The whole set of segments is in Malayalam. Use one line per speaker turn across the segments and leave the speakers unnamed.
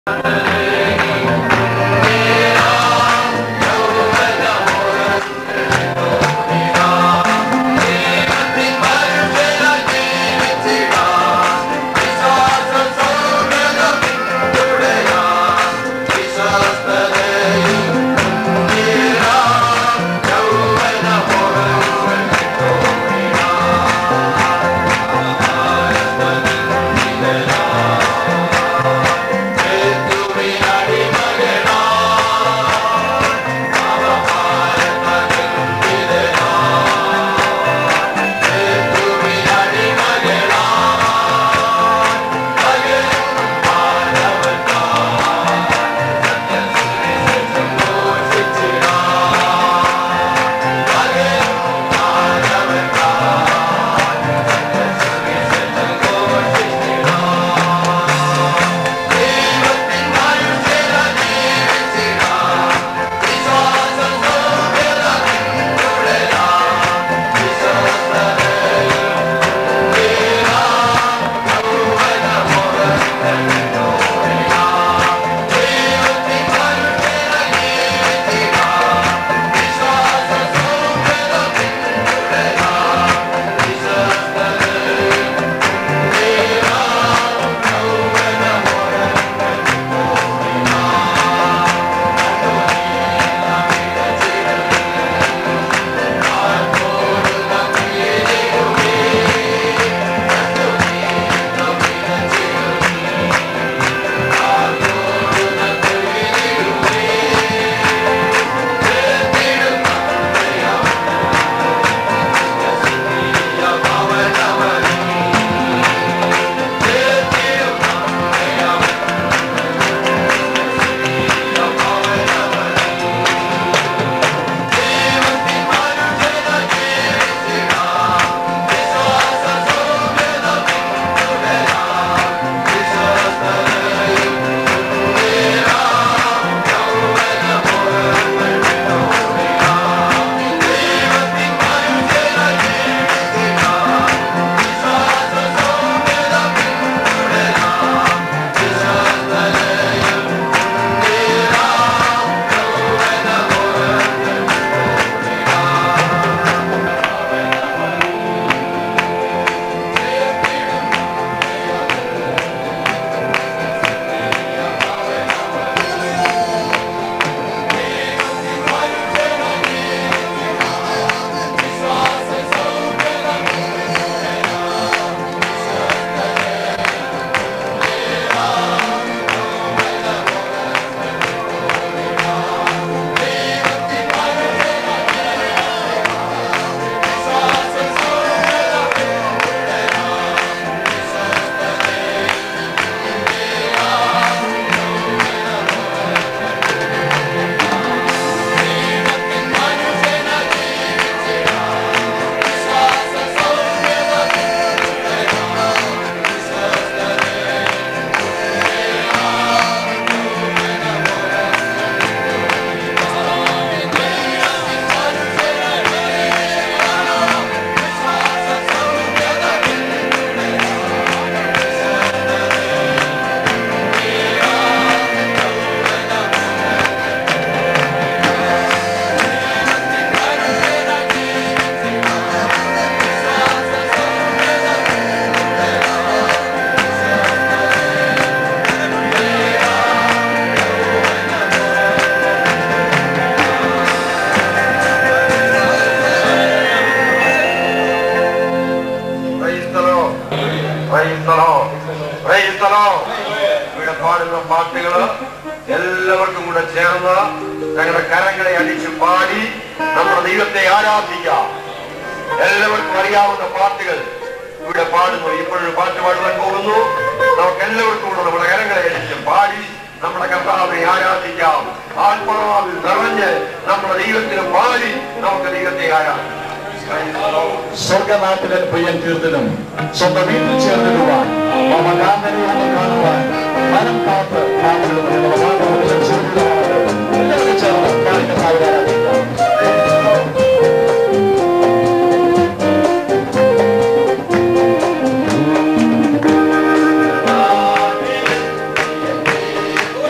ഇവിടെ പാടുന്ന പാട്ടുകള് എല്ലാവർക്കും കൂടെ ചേർന്ന് ഞങ്ങളുടെ കരങ്ങളെ അടിച്ച് പാടി നമ്മുടെ ദൈവത്തെ ആരാധിക്കാം എല്ലാവർക്കും അറിയാവുന്ന പാട്ടുകൾ ഇവിടെ പാടുന്നു ഇപ്പോഴൊരു പാട്ട് പാടുവാൻ പോകുന്നു നമുക്ക് എല്ലാവർക്കും കൂടെ നമ്മുടെ കരങ്ങളെ അടിച്ച് പാടി നമ്മുടെ കർത്താവിനെ ആരാധിക്കാം ആത്മാവിൽ നിറഞ്ഞ് നമ്മുടെ ദൈവത്തിന് പാടി നമുക്ക് ദൈവത്തെ ആരാധിക്കാം
സ്വർഗനാട്ടിലെ പ്രിയൻ കീർത്തനും സ്വന്തം വീട്ടിൽ ചേർന്നിടുവാൻ മമകാന്തനെ ഒന്ന് കാണുവാൻ മനം കാത്ത് കാത്തിരുന്നുള്ള വാക്കുകൾ ചേർന്നിടുവാൻ എല്ലാവരും ചേർന്ന് പാടിന്റെ ആരാധിക്കാം
ും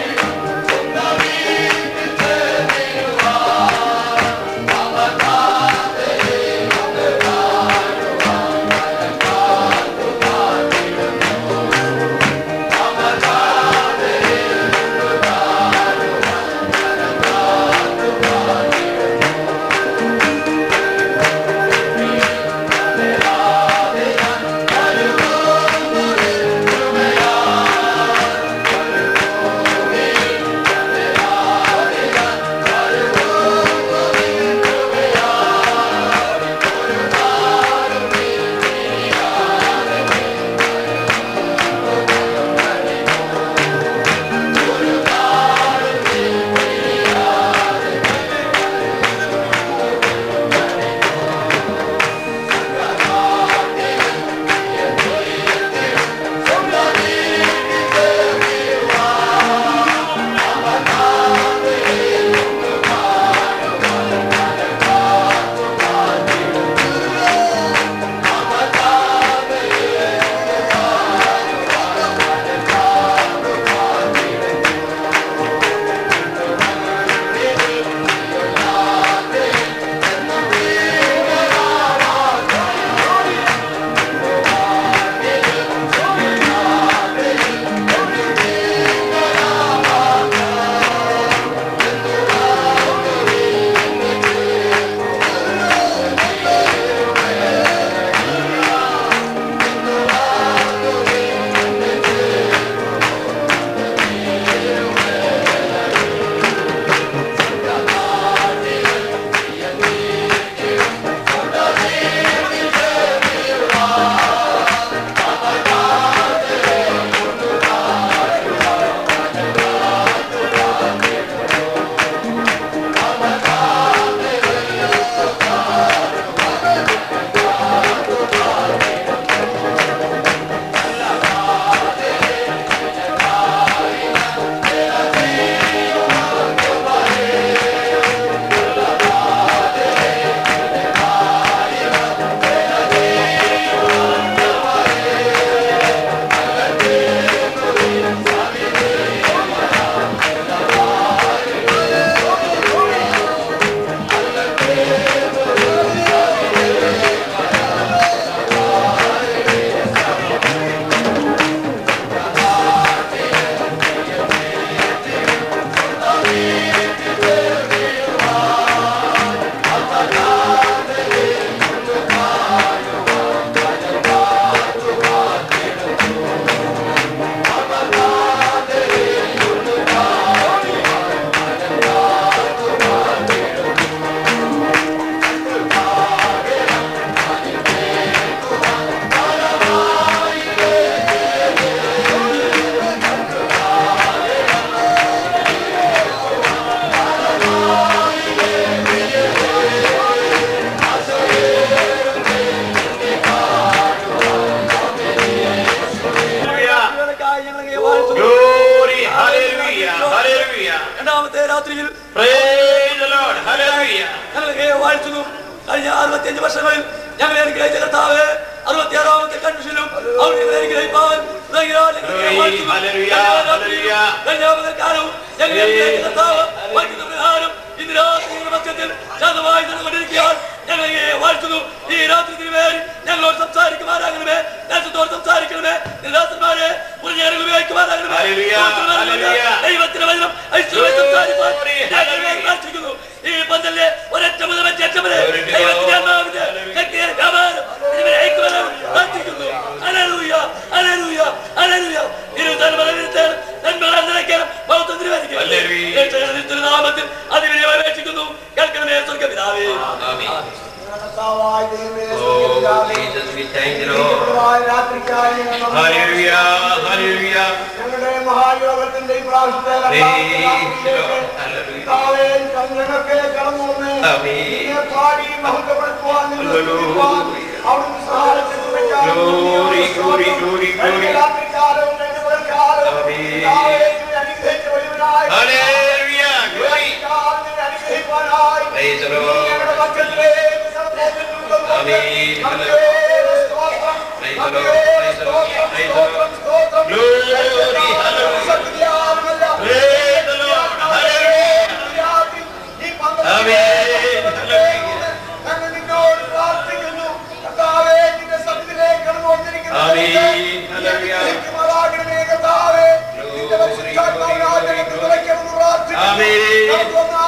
രാത്രിയിൽ
Praise the Lord. Hallelujah.
ഞങ്ങളെ വാഴ്ത്തുന്നു കഴിഞ്ഞ അറുപത്തിയഞ്ച് വർഷങ്ങളിൽ ഞങ്ങളെ അനുഗ്രഹിച്ച കർത്താവ് അറുപത്തിയാറാമത്തെ കൺവെൻഷനിലും അവിടെ ഞങ്ങളെ അനുഗ്രഹിപ്പാൻ ഉതകിയാൽ ഞങ്ങളെ വാഴ്ത്തുന്നു.
ഹല്ലേലൂയ,
കഴിഞ്ഞ രാത്രി,
ഹല്ലേലൂയ.
കഴിഞ്ഞ പകൽക്കാലവും ഞങ്ങളെ അനുഗ്രഹിച്ച കർത്താവ് വാഴ്ത്തുന്ന പ്രകാരം ഇന്ന് രാത്രി ഞങ്ങളുടെ മധ്യത്തിൽ ശാന്തമായി നടന്നുകൊണ്ടിരിക്കുകയാൽ ഞങ്ങളെ വാഴ്ത്തുന്നു ഈ രാത്രി തിരുവേറി ഞങ്ങളോട് സംസാരിക്കുമാറാകണമേ ദേശത്തോട് സംസാരിക്കണമേ നിരാസന്മാരെ മുറിഞ്ഞേറുകൾ ഉപയോഗിക്കുമാറാകണമേ
ഹല്ലേലൂയ, ഹല്ലേലൂയ.
ദൈവത്തിന്റെ വചനം ഐശ്വര്യ സംസാരിപ്പാൻ
Glory,
ഞങ്ങളെ
hallelujah.
പ്രാർത്ഥിക്കുന്നു ഈ പന്തലിലെ ഒരൊറ്റ മുതൽ മറ്റേറ്റം വരെ
Glory to
ദൈവത്തിന്റെ
God.
ആത്മാവിന്റെ ശക്തിയെ വ്യാപാരം ഇതിനെ അയക്കുവാനും പ്രാർത്ഥിക്കുന്നു ഹല്ലേലൂയ, ഹല്ലേലൂയ, ഹല്ലേലൂയ. ഇരു തലമുറയിലത്തെ നന്മകളാൽ നിറയ്ക്കണം. മഹത്വം തിരുവചനം.
ഹല്ലേലൂയ.
രക്ഷകന്റെ തിരുനാമത്തിൽ അതിവിനയം അപേക്ഷിക്കുന്നു കേൾക്കണമേ സ്വർഗ്ഗപിതാവേ
Amen.
കർത്താവായ ദൈവമേ,
Oh,
സ്തുതിക്കപ്പെടാതെ.
Jesus, we thank you,
ഈ
Lord.
കൃപയായ രാത്രിക്കായി ഞങ്ങൾ നന്ദി
Hallelujah. Hallelujah.
ഞങ്ങളുടെ മഹായോഗത്തിന്റെ ഈ പ്രാവശ്യത്തെ
Praise the
രാത്രിയിലേക്ക്
Lord. Hallelujah.
കർത്താവേ, ഞങ്ങൾക്ക് കടന്നു വന്ന്
Amen.
നിന്നെ പാടി മഹത്വപ്പെടുത്തുവാൻ നിന്നെ
Hallelujah.
സ്തുതിക്കുവാൻ അവിടുന്ന് സഹായിച്ച കൃപയ്ക്കായി
Glory, glory, glory,
കഴിഞ്ഞ
glory.
രാത്രികാലവും കഴിഞ്ഞ പകൽക്കാലവും
Amen.
കർത്താവേ, നിന്നെ അനുഗ്രഹിച്ച വലിയവനായി
Hallelujah. Glory.
കർത്താവ് നിന്നെ അനുഗ്രഹിക്കുവാനായി
Praise the
നീ
Lord.
ഞങ്ങളുടെ മധ്യത്തിലേക്ക് കടന്നു വന്നിട്ടുള്ളതുകൊണ്ട്
Amen.
അങ്ങയെ സ്തോത്രം.
Praise the Lord.
അങ്ങയെ
Praise the Lord.
സ്തോത്രം,
Praise the Lord.
സ്തോത്രം, സ്തോത്രം.
Glory. Hallelujah.
ശക്തിയാലുമല്ല.
Praise the Lord. Hallelujah.
ഈ പന്തലിൽ
Amen. Hallelujah.
ഞങ്ങൾ നിന്നോട് പ്രാർത്ഥിക്കുന്നു. കർത്താവേ, നിന്റെ സന്നിധിയിലേക്ക് കടന്നു വന്നിരിക്കുന്ന
Amen.
ഞങ്ങൾക്ക്
Hallelujah.
അനുഗ്രഹിക്കുമാറാകണമേ കർത്താവേ. നിന്റെ പരിശുദ്ധാത്മാവിനാൽ ഞങ്ങൾക്ക് നിറയ്ക്കണമെന്ന് പ്രാർത്ഥിക്കുന്നു.
Amen.
കടന്നു വന്ന